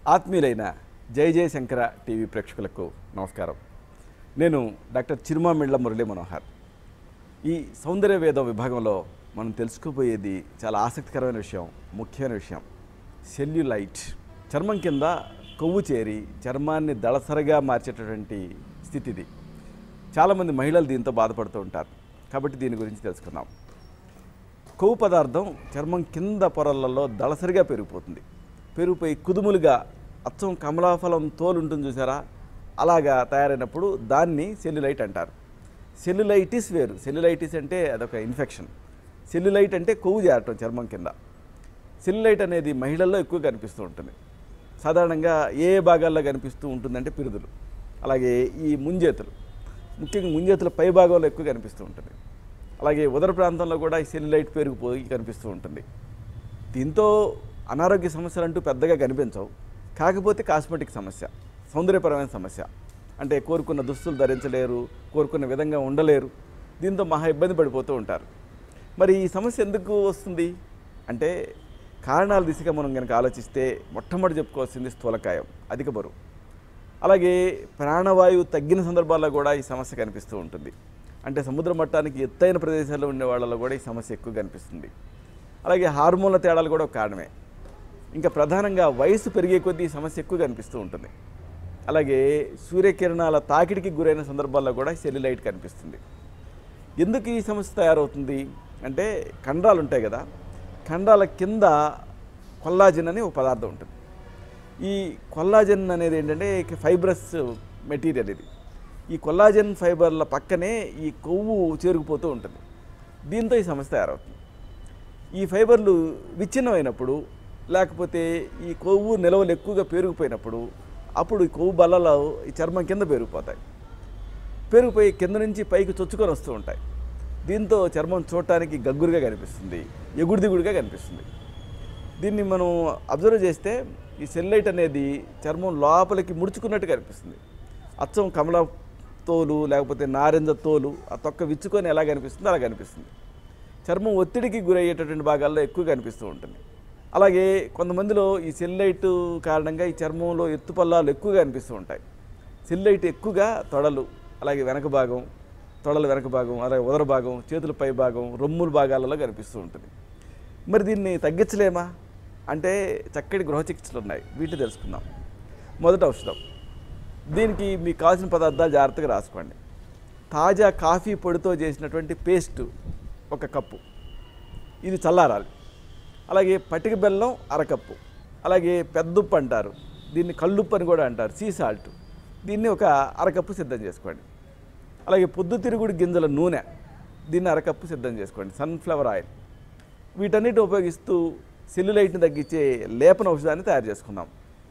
ఆత్మీయులైన జై జయశంకర టీవీ ప్రేక్షకులకు నమస్కారం నేను డాక్టర్ చిరుమామిళ్ళ మురళీ మనోహర్ ఈ సౌందర్య వేదం విభాగంలో మనం తెలుసుకోబోయేది చాలా ఆసక్తికరమైన విషయం ముఖ్యమైన విషయం సెల్యులైట్ చర్మం కింద కొవ్వు చేరి చర్మాన్ని దళసరగా మార్చేటటువంటి స్థితి ఇది చాలామంది మహిళలు దీంతో బాధపడుతూ ఉంటారు కాబట్టి దీని గురించి తెలుసుకుందాం కొవ్వు పదార్థం చర్మం కింద పొరలలో దళసరిగా పెరిగిపోతుంది పెరిగిపోయి కుదుములుగా అచ్చం కమలాఫలం తోలు ఉంటుంది చూసారా అలాగా తయారైనప్పుడు దాన్ని సెల్యులైట్ అంటారు సెల్యులైటిస్ వేరు సెల్యులైటిస్ అంటే అదొక ఇన్ఫెక్షన్ సెల్యులైట్ అంటే కొవ్వు చేరటం చర్మం కింద సెల్యులైట్ అనేది మహిళల్లో ఎక్కువ కనిపిస్తూ ఉంటుంది సాధారణంగా ఏ భాగాల్లో కనిపిస్తూ ఉంటుందంటే పిరుదులు అలాగే ఈ ముంజేతులు ముఖ్యంగా ముంజేతుల పై భాగంలో ఎక్కువ కనిపిస్తూ ఉంటుంది అలాగే ఉదర ప్రాంతంలో కూడా ఈ సెల్యులైట్ పెరిగిపోయి కనిపిస్తూ ఉంటుంది దీంతో అనారోగ్య సమస్యలు అంటూ పెద్దగా కనిపించవు కాకపోతే కాస్మెటిక్ సమస్య సౌందర్యపరమైన సమస్య అంటే కోరుకున్న దుస్తులు ధరించలేరు కోరుకున్న విధంగా ఉండలేరు దీంతో మహా ఇబ్బంది పడిపోతూ ఉంటారు మరి ఈ సమస్య ఎందుకు వస్తుంది అంటే కారణాల దిశగా మనం కనుక ఆలోచిస్తే మొట్టమొదటి చెప్పుకోవాల్సింది స్థూలకాయం అధిక బరువు అలాగే ప్రాణవాయువు తగ్గిన సందర్భాల్లో కూడా ఈ సమస్య కనిపిస్తూ ఉంటుంది అంటే సముద్ర మట్టానికి ఎత్తైన ప్రదేశాల్లో ఉండే వాళ్ళలో కూడా ఈ సమస్య ఎక్కువ కనిపిస్తుంది అలాగే హార్మోన్ల తేడాలు కూడా ఒక కారణమే ఇంకా ప్రధానంగా వయసు పెరిగే కొద్దీ ఈ సమస్య ఎక్కువ కనిపిస్తూ ఉంటుంది అలాగే సూర్యకిరణాల తాకిడికి గురైన సందర్భాల్లో కూడా సెల్యులైట్ కనిపిస్తుంది ఎందుకు ఈ సమస్య తయారవుతుంది అంటే కండరాలు ఉంటాయి కదా కండరాల కింద కొల్లాజిన్ అని ఒక పదార్థం ఉంటుంది ఈ కొల్లాజెన్ అనేది ఏంటంటే ఫైబ్రస్ మెటీరియల్ ఇది ఈ కొల్లాజెన్ ఫైబర్ల పక్కనే ఈ కొవ్వు చేరుకుపోతూ ఉంటుంది దీంతో ఈ సమస్య తయారవుతుంది ఈ ఫైబర్లు విచ్ఛిన్నమైనప్పుడు లేకపోతే ఈ కొవ్వు నిలవలు ఎక్కువగా పెరిగిపోయినప్పుడు అప్పుడు ఈ కొవ్వు బల్లలు ఈ చర్మం కింద పెరిగిపోతాయి పెరిగిపోయి కింద నుంచి పైకి చొచ్చుకొని వస్తూ ఉంటాయి దీంతో చర్మం చూడటానికి గగ్గురుగా కనిపిస్తుంది ఎగుడిదిగుడిగా కనిపిస్తుంది దీన్ని మనం అబ్జర్వ్ చేస్తే ఈ సెల్లైట్ అనేది చర్మం లోపలికి ముడుచుకున్నట్టు కనిపిస్తుంది అచ్చం కమల తోలు లేకపోతే నారింజ తోలు ఆ తొక్క విచ్చుకొని ఎలా కనిపిస్తుందో అలా కనిపిస్తుంది చర్మం ఒత్తిడికి గురయ్యేటటువంటి భాగాల్లో ఎక్కువ కనిపిస్తూ ఉంటుంది అలాగే కొంతమందిలో ఈ సెల్లైట్ కారణంగా ఈ చర్మంలో ఎత్తుపల్లాలు ఎక్కువగా కనిపిస్తూ ఉంటాయి సెల్లైట్ ఎక్కువగా తొడలు అలాగే వెనక భాగం తొడల వెనక భాగం అలాగే ఉదర భాగం చేతుల పై భాగం రొమ్ముల భాగాలలో కనిపిస్తూ ఉంటుంది మరి దీన్ని తగ్గించలేమా అంటే చక్కటి గృహ చికిత్సలు ఉన్నాయి వీటిని తెలుసుకుందాం మొదట ఔషధం దీనికి మీకు కావాల్సిన పదార్థాలు జాగ్రత్తగా రాసుకోండి తాజా కాఫీ పొడితో చేసినటువంటి పేస్ట్ ఒక కప్పు ఇది చల్లారాలి అలాగే పటిక బెల్లం అరకప్పు అలాగే పెద్దుప్పు అంటారు దీన్ని కళ్ళుప్పు అని కూడా అంటారు సీ సాల్ట్ దీన్ని ఒక అరకప్పు సిద్ధం చేసుకోండి అలాగే పొద్దుతిరుగుడు గింజల నూనె దీన్ని అరకప్పు సిద్ధం చేసుకోండి సన్ఫ్లవర్ ఆయిల్ వీటన్నిటి ఉపయోగిస్తూ సెల్యులైట్ని తగ్గించే లేపన ఔషధాన్ని తయారు చేసుకుందాం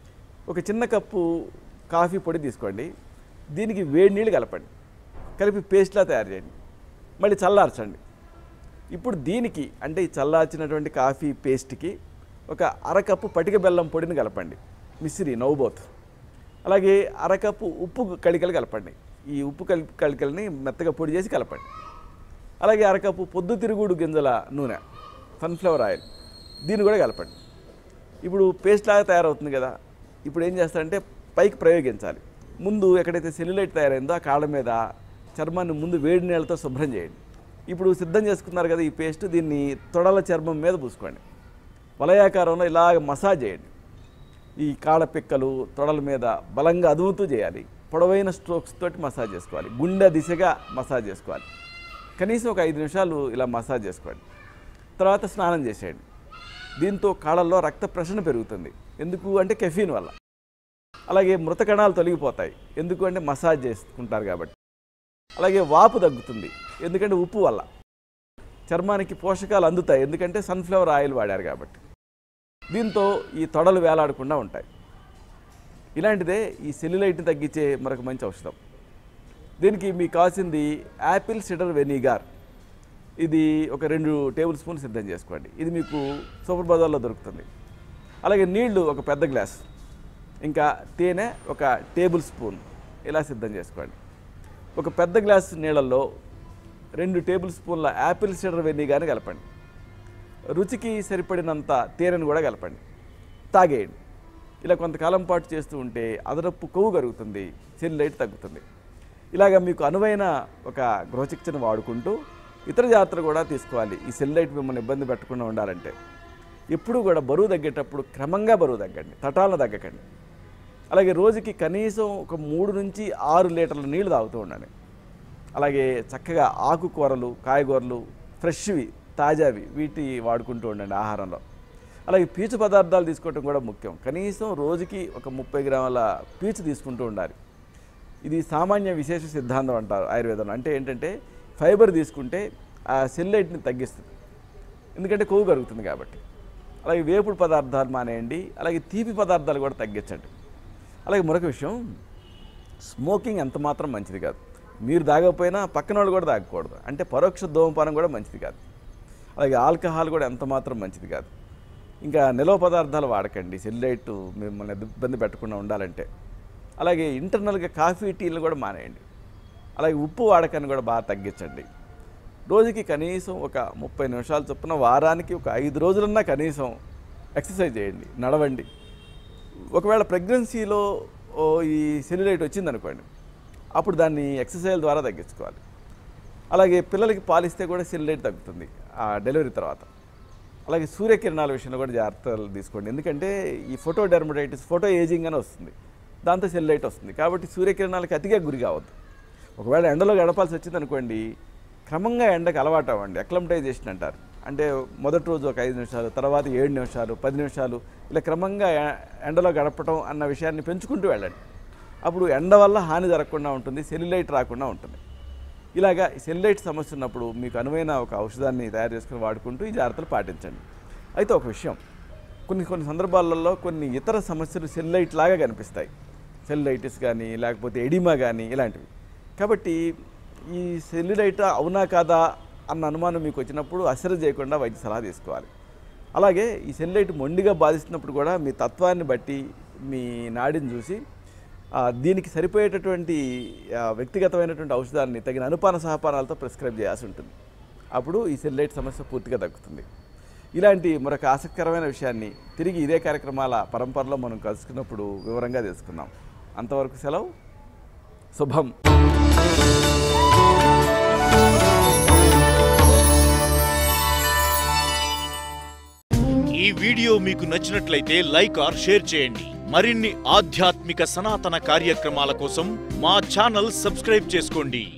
ఒక చిన్న కప్పు కాఫీ పొడి తీసుకోండి దీనికి వేడి నీళ్ళు కలపండి కలిపి పేస్ట్లా తయారు చేయండి మళ్ళీ చల్లార్చండి ఇప్పుడు దీనికి అంటే ఈ చల్లార్చినటువంటి కాఫీ పేస్ట్కి ఒక అరకప్పు పటిక బెల్లం పొడిని కలపండి మిశ్రి నవ్వుబోత్ అలాగే అరకప్పు ఉప్పు కళికలు కలపండి ఈ ఉప్పు కలిపి కళికల్ని మెత్తగా పొడి చేసి కలపండి అలాగే అరకప్పు పొద్దుతిరుగుడు గింజల నూనె సన్ఫ్లవర్ ఆయిల్ దీన్ని కూడా కలపండి ఇప్పుడు పేస్ట్ లాగా తయారవుతుంది కదా ఇప్పుడు ఏం చేస్తారంటే పైకి ప్రయోగించాలి ముందు ఎక్కడైతే సెల్యులైట్ తయారైందో ఆ కాళ్ళ మీద చర్మాన్ని ముందు వేడి నీళ్ళతో శుభ్రం చేయండి ఇప్పుడు సిద్ధం చేసుకున్నారు కదా ఈ పేస్ట్ దీన్ని తొడల చర్మం మీద పూసుకోండి వలయాకారంలో ఇలాగ మసాజ్ చేయండి ఈ కాళ్ళ పిక్కలు తొడల మీద బలంగా అదుముతూ చేయాలి పొడవైన స్ట్రోక్స్ తోటి మసాజ్ చేసుకోవాలి గుండె దిశగా మసాజ్ చేసుకోవాలి కనీసం ఒక ఐదు నిమిషాలు ఇలా మసాజ్ చేసుకోండి తర్వాత స్నానం చేసేయండి దీంతో కాళ్ళల్లో రక్త ప్రసరణ పెరుగుతుంది ఎందుకు అంటే కెఫీన్ వల్ల అలాగే మృత కణాలు తొలగిపోతాయి ఎందుకు అంటే మసాజ్ చేసుకుంటారు కాబట్టి అలాగే వాపు తగ్గుతుంది ఎందుకంటే ఉప్పు వల్ల చర్మానికి పోషకాలు అందుతాయి ఎందుకంటే సన్ఫ్లవర్ ఆయిల్ వాడారు కాబట్టి దీంతో ఈ తొడలు వేలాడకుండా ఉంటాయి ఇలాంటిదే ఈ సెల్యులైట్ని తగ్గించే మరొక మంచి ఔషధం దీనికి మీకు కావాల్సింది యాపిల్ సిడర్ వెనిగార్ ఇది ఒక రెండు టేబుల్ స్పూన్ సిద్ధం చేసుకోండి ఇది మీకు సూపర్ బజార్లో దొరుకుతుంది అలాగే నీళ్లు ఒక పెద్ద గ్లాస్ ఇంకా తేనె ఒక టేబుల్ స్పూన్ ఇలా సిద్ధం చేసుకోండి ఒక పెద్ద గ్లాస్ నీళ్ళల్లో రెండు టేబుల్ స్పూన్ల యాపిల్ సిడర్ వెనిగార్ని కలపండి రుచికి సరిపడినంత తేనెను కూడా కలపండి తాగేయండి ఇలా కొంతకాలం పాటు చేస్తూ ఉంటే అదనపు కొవ్వు కరుగుతుంది సెల్యులైట్ తగ్గుతుంది ఇలాగ మీకు అనువైన ఒక గృహచికిత్సను వాడుకుంటూ ఇతర జాగ్రత్తలు కూడా తీసుకోవాలి ఈ సెల్యులైట్ మిమ్మల్ని ఇబ్బంది పెట్టకుండా ఉండాలంటే ఎప్పుడు కూడా బరువు తగ్గేటప్పుడు క్రమంగా బరువు తగ్గండి తటాలను తగ్గకండి అలాగే రోజుకి కనీసం ఒక మూడు నుంచి ఆరు లీటర్ల నీళ్లు తాగుతూ ఉండండి అలాగే చక్కగా ఆకుకూరలు కాయగూరలు ఫ్రెష్వి తాజావి వీటి వాడుకుంటూ ఉండండి ఆహారంలో అలాగే పీచు పదార్థాలు తీసుకోవటం కూడా ముఖ్యం కనీసం రోజుకి ఒక ముప్పై గ్రాముల పీచు తీసుకుంటూ ఉండాలి ఇది సామాన్య విశేష సిద్ధాంతం అంటారు ఆయుర్వేదంలో అంటే ఏంటంటే ఫైబర్ తీసుకుంటే ఆ సెల్లైట్ని తగ్గిస్తుంది ఎందుకంటే కొవ్వు కరుగుతుంది కాబట్టి అలాగే వేపుడు పదార్థాలు మానేయండి అలాగే తీపి పదార్థాలు కూడా తగ్గించండి అలాగే మరొక విషయం స్మోకింగ్ ఎంత మాత్రం మంచిది కాదు మీరు తాగకపోయినా పక్కన వాళ్ళు కూడా తాగకూడదు అంటే పరోక్ష ధూమపానం కూడా మంచిది కాదు అలాగే ఆల్కహాల్ కూడా ఎంత మాత్రం మంచిది కాదు ఇంకా నిలవ పదార్థాలు వాడకండి సెల్యులైట్ మిమ్మల్ని ఇబ్బంది పెట్టకుండా ఉండాలంటే అలాగే ఇంటర్నల్గా కాఫీ టీలు కూడా మానేయండి అలాగే ఉప్పు వాడకాన్ని కూడా బాగా తగ్గించండి రోజుకి కనీసం ఒక ముప్పై నిమిషాలు చొప్పున వారానికి ఒక ఐదు రోజులన్నా కనీసం ఎక్సర్సైజ్ చేయండి నడవండి ఒకవేళ ప్రెగ్నెన్సీలో ఓ ఈ సెల్యులైట్ వచ్చిందనుకోండి అప్పుడు దాన్ని ఎక్సర్సైజ్ ద్వారా తగ్గించుకోవాలి అలాగే పిల్లలకి పాలిస్తే కూడా సెల్యులైట్ తగ్గుతుంది ఆ డెలివరీ తర్వాత అలాగే సూర్యకిరణాల విషయంలో కూడా జాగ్రత్తలు తీసుకోండి ఎందుకంటే ఈ ఫోటో డెర్మటైటిస్ ఫోటో ఏజింగ్ అని వస్తుంది దాంతో సెల్యులైట్ వస్తుంది కాబట్టి సూర్యకిరణాలకి అతిగా గురి కావద్దు ఒకవేళ ఎండలో గడపాల్సి వచ్చింది అనుకోండి క్రమంగా ఎండకు అలవాటు అవ్వండి అక్లమటైజేషన్ అంటారు అంటే మొదటి రోజు ఒక ఐదు నిమిషాలు తర్వాత ఏడు నిమిషాలు పది నిమిషాలు ఇలా క్రమంగా ఎ- ఎండలో గడపటం అన్న విషయాన్ని పెంచుకుంటూ వెళ్ళండి అప్పుడు ఎండ వల్ల హాని జరగకుండా ఉంటుంది సెల్యులైట్ రాకుండా ఉంటుంది ఇలాగా ఈ సెల్యులైట్ సమస్య ఉన్నప్పుడు మీకు అనువైన ఒక ఔషధాన్ని తయారు చేసుకుని వాడుకుంటూ ఈ జాగ్రత్తలు పాటించండి అయితే ఒక విషయం కొన్ని కొన్ని సందర్భాలలో కొన్ని ఇతర సమస్యలు సెల్యులైట్ లాగా కనిపిస్తాయి సెల్యులైటిస్ కానీ లేకపోతే ఎడిమా కానీ ఇలాంటివి కాబట్టి ఈ సెల్యులైట్ అవునా కాదా అన్న అనుమానం మీకు వచ్చినప్పుడు అశ్రద్ధ చేయకుండా వైద్య సలహా తీసుకోవాలి అలాగే ఈ సెల్యులైట్ మొండిగా బాధిస్తున్నప్పుడు కూడా మీ తత్వాన్ని బట్టి మీ నాడిని చూసి ఆ, దీనికి సరిపోయేటటువంటి ఆ, వ్యక్తిగతమైనటువంటి ఔషధాన్ని తగిన అనుపాన సహపానాలతో ప్రిస్క్రైబ్ చేయాల్సి ఉంటుంది అప్పుడు ఈ సెల్యులైట్ సమస్య పూర్తిగా తగ్గుతుంది ఇలాంటి మరొక ఆసక్తికరమైన విషయాన్ని తిరిగి ఇదే కార్యక్రమాల పరంపరలో మనం కలుసుకున్నప్పుడు వివరంగా తెలుసుకుందాం అంతవరకు సెలవు శుభం ఈ వీడియో మీకు నచ్చినట్లయితే లైక్ ఆర్ షేర్ చేయండి మరిన్ని ఆధ్యాత్మిక సనాతన కార్యక్రమాల కోసం మా ఛానల్ సబ్స్క్రైబ్ చేసుకోండి